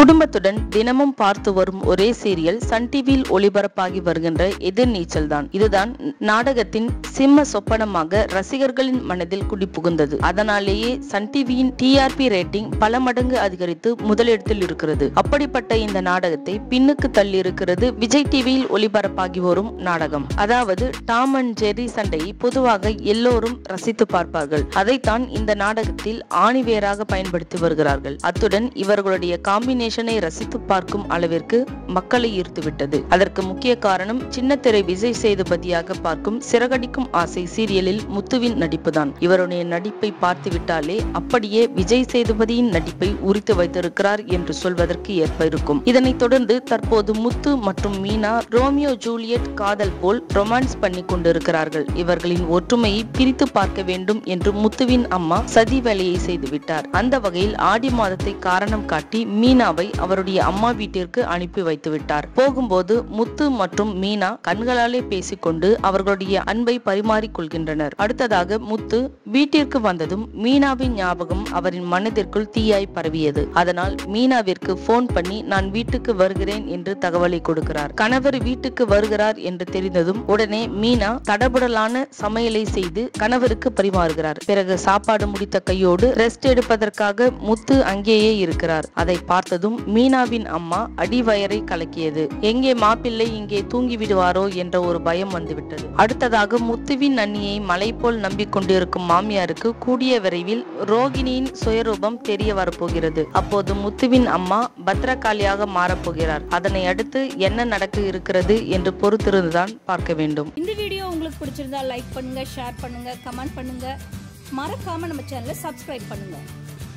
குடும்பத்துடன் தினமும் பார்த்து வரும் ஒரே சீரியல் சன் டிவியில் ஒளிபரப்பாகி வருகின்ற எதிர்நீச்சல் தான் இதுதான் நாடகத்தின் சிம்ம சொப்பனமாக ரசிகர்களின் மனதில் குடிபுகுந்தது அதனாலேயே சன் டிவியின் டிஆர்பி ரேட்டிங் பல மடங்கு அதிகரித்து முதலிடத்தில் இருக்கிறது அப்படிப்பட்ட இந்த நாடகத்தை பின்னுக்கு தள்ளி இருக்கிறது விஜய் டிவியில் ஒளிபரப்பாகி வரும் நாடகம் அதாவது டாம் அண்ட் ஜெர்ரி சண்டையை பொதுவாக எல்லோரும் ரசித்து பார்ப்பார்கள் அதைத்தான் இந்த நாடகத்தில் ஆணிவேராக பயன்படுத்தி வருகிறார்கள் அத்துடன் இவர்களுடைய காம்பினேஷனை ரசித்து பார்க்கும் அளவிற்கு மக்களை ஈர்த்துவிட்டது அதற்கு முக்கிய காரணம் சின்னத்திரை விஜய் சேதுபதியாக பார்க்கும் சிறகடிக்கும் ஆசை சீரியலில் முத்துவின் நடிப்புதான் இவருடைய நடிப்பை பார்த்து விட்டாலே அப்படியே விஜய் சேதுபதியின் நடிப்பை உரித்து வைத்திருக்கிறார் என்று சொல்வதற்கு ஏற்ப இருக்கும் இதனைத் தொடர்ந்து தற்போது முத்து மற்றும் மீனா ரோமியோ ஜூலியட் காதல் போல் ரொமான்ஸ் பண்ணி கொண்டிருக்கிறார்கள் இவர்களின் ஒற்றுமையை பிரித்து பார்க்க வேண்டும் என்று முத்துவின் அம்மா சதி வேலையை செய்துவிட்டார் அந்த வகையில் ஆடி மாதத்தை காரணம் காட்டி மீனாவை அவருடைய அம்மா வீட்டிற்கு அனுப்பி வைத்து விட்டார் போகும்போது முத்து மற்றும் மீனா கண்களாலே பேசிக்கொண்டு அவர்களுடைய அன்பை பரிமாறிக் கொள்கின்றனர் அடுத்ததாக முத்து வீட்டிற்கு வந்ததும் மீனாவின் ஞாபகம் அவரின் மனதிற்குள் தீயாய் பரவியது அதனால் மீனாவிற்கு போன் பண்ணி நான் வீட்டுக்கு வருகிறேன் என்று தகவலை கொடுக்கிறார் கணவர் வீட்டுக்கு வருகிறார் என்று தெரிந்ததும் உடனே மீனா தடபுடலான சமையலை செய்து கணவருக்கு பரிமாறுகிறார் பிறகு சாப்பாடு முடித்த கையோடு ரெஸ்ட் எடுப்பதற்காக முத்து அங்கேயே இருக்கிறார் அதை பார்த்ததும் மீனாவின் அம்மா அடிவயரை கலக்கியது எங்கே மாப்பிள்ளை இங்கே தூங்கி விடுவாரோ என்ற ஒரு பயம் வந்துவிட்டது அடுத்ததாக முத்துவின் அண்ணியை மலை போல் நம்பிக்கொண்டிருக்கும் மாமியாருக்கு கூடிய விரைவில் ரோகிணியின் சுயரூபம் தெரிய வரப்போகிறது அப்போது முத்துவின் அம்மா பத்ரகாளியாக மாறப்போகிறார் அதனை அடுத்து என்ன நடக்க இருக்கிறது என்று பொறுத்திருந்துதான் பார்க்க வேண்டும் இந்த வீடியோ உங்களுக்கு பிடிச்சிருந்தா லைக் பண்ணுங்க ஷேர் பண்ணுங்க கமெண்ட் பண்ணுங்க மறக்காம நம்ம சேனலை சப்ஸ்கிரைப் பண்ணுங்க